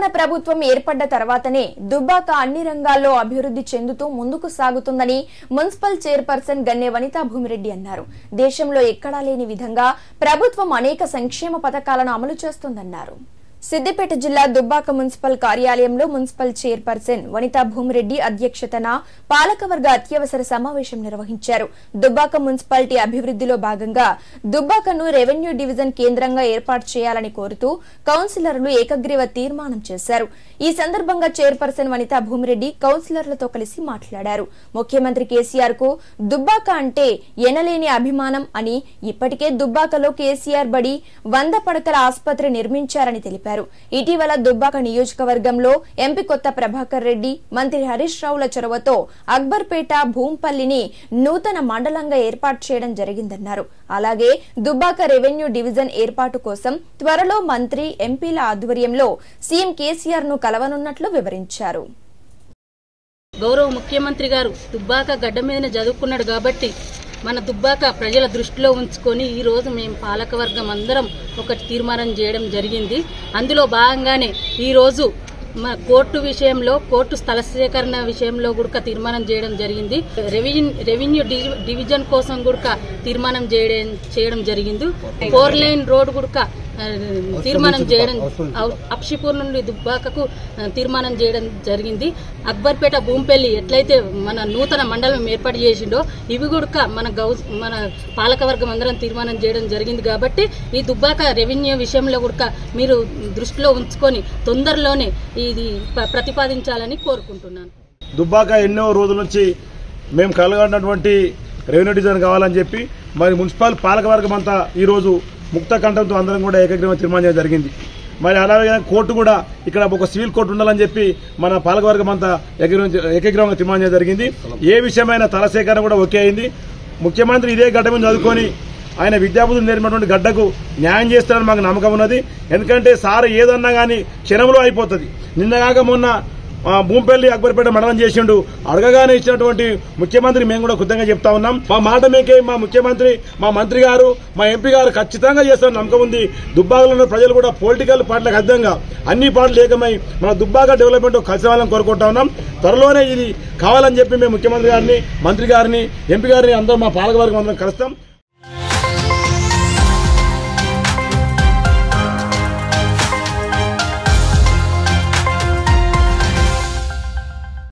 ప్రభుత్వం ఏర్పడ్డ తర్వాతనే దుబ్బాక అన్ని రంగాల్లో అభివృద్ధి చెందుతూ ముందుకు సాగుతుందని మున్సిపల్ చైర్పర్సన్ గన్నె వనితా భూమిరెడ్డి అన్నారు దేశంలో ఎక్కడా లేని విధంగా ప్రభుత్వం అనేక సంక్షేమ పథకాలను అమలు చేస్తోందన్నారు సిద్దిపేట జిల్లా దుబ్బాక మున్సిపల్ కార్యాలయంలో మున్సిపల్ చైర్పర్సన్ వనితా భూమిరెడ్డి అధ్యక్షతన పాలకవర్గ అత్యవసర సమావేశం నిర్వహించారు దుబ్బాక మున్సిపాలిటీ అభివృద్ధిలో భాగంగా దుబ్బాకను రెవెన్యూ డివిజన్ కేంద్రంగా ఏర్పాటు చేయాలని కోరుతూ కౌన్సిలర్లు ఏకగ్రీవ తీర్మానం చేశారు ఈ సందర్భంగా చైర్పర్సన్ వనితా భూమిరెడ్డి కౌన్సిలర్లతో కలిసి మాట్లాడారు ముఖ్యమంత్రి కేసీఆర్ కు దుబ్బాక అంటే ఎనలేని అభిమానం అని ఇప్పటికే దుబ్బాకలో కేసీఆర్ బడి వంద పడకల ఆసుపత్రి నిర్మించారని తెలిపారు ఇటీవల దుబ్బాక నియోజకవర్గంలో ఎంపీ కొత్త ప్రభాకర్ రెడ్డి మంత్రి హరీష్ రావుల చొరవతో అక్బర్పేట భూంపల్లిని నూతన మండలంగా ఏర్పాటు చేయడం జరిగిందన్నారు అలాగే దుబ్బాక రెవెన్యూ డివిజన్ ఏర్పాటు కోసం త్వరలో మంత్రి ఎంపీల ఆధ్వర్యంలో సీఎం కేసీఆర్ ను కలవనున్నట్లు వివరించారు గౌరవ ముఖ్యమంత్రి గారు దుబ్బాక గడ్డ మీదనే చదువుకున్నాడు కాబట్టి మన దుబ్బాక ప్రజల దృష్టిలో ఉంచుకొని ఈ రోజు మేము పాలకవర్గం అందరం ఒక తీర్మానం చేయడం జరిగింది అందులో భాగంగానే ఈ రోజు మన కోర్టు విషయంలో కోర్టు స్థల సేకరణ విషయంలో కూడా తీర్మానం చేయడం జరిగింది రెవెన్యూ రెవెన్యూ డివి- డివిజన్ కోసం కూడా తీర్మానం చేయడం చేయడం జరిగింది ఫోర్ లైన్ రోడ్ కూడా తీర్మానం చేయడం అవ్- అప్షిపూర్ నుండి దుబ్బాకకు ఆ, తీర్మానం చేయడం జరిగింది అక్బర్పేట భూంపల్లి ఎట్లయితే మన నూతన మండలం ఏర్పాటు చేసిండో ఇవి కూడా మన గౌ మన పాలకవర్గం అందరం తీర్మానం చేయడం జరిగింది కాబట్టి ఈ దుబ్బాక రెవెన్యూ విషయంలో కూడా మీరు దృష్టిలో ఉంచుకొని తొందరలోనే ఇది ప- ప్రతిపాదించాలని కోరుకుంటున్నాను దుబ్బాక ఎన్నో రోజుల నుంచి మేము కలగనటువంటి రెవెన్యూ డిజైన్ కావాలని చెప్పి మరి మున్సిపల్ పాలకవర్గం అంతా ఈరోజు ముక్త కంఠంతో అందరం కూడా ఏకగ్రీవం తీర్మానం చేయడం జరిగింది మరి అలాగే కోర్టు కూడా ఇక్కడ ఒక సివిల్ కోర్టు ఉండాలని చెప్పి మన పాలకవర్గం అంతా ఏకగ్రీవం ఏకగ్రీవంగా తీర్మానం చేయడం జరిగింది ఏ విషయమైన తలసేకరణ కూడా ఒకే అయింది ముఖ్యమంత్రి ఇదే గడ్డ మీద చదువుకొని ఆయన విద్యాబుద్ధులు నేర్పినటువంటి గడ్డకు న్యాయం చేస్తారని మాకు నమ్మకం ఉన్నది ఎందుకంటే సార్ ఏదన్నా కానీ క్షణంలో అయిపోతుంది నిన్నగాక మొన్న ఆ, భూంపల్లి అక్బర్పేట మండలం చేసిండు అడగగానే ఇచ్చినటువంటి ముఖ్యమంత్రి మేము కూడా కృతంగా చెప్తా ఉన్నాం మా మాట మీకే మా ముఖ్యమంత్రి మా మంత్రి గారు మా ఎంపీ గారు ఖచ్చితంగా చేస్తారని నమ్మకం ఉంది దుబ్బాకలో ఉన్న ప్రజలు కూడా పొలిటికల్ పార్టీలకు అర్థంగా అన్ని పార్టీలు ఏకమై మన దుబ్బాక డెవలప్మెంట్ కలిసి వాళ్ళని కోరుకుంటా ఉన్నాం త్వరలోనే ఇది కావాలని చెప్పి మేము ముఖ్యమంత్రి గారిని మంత్రి గారిని ఎంపీ గారిని అందరం మా పాలకవర్గం అందరం కలుస్తాం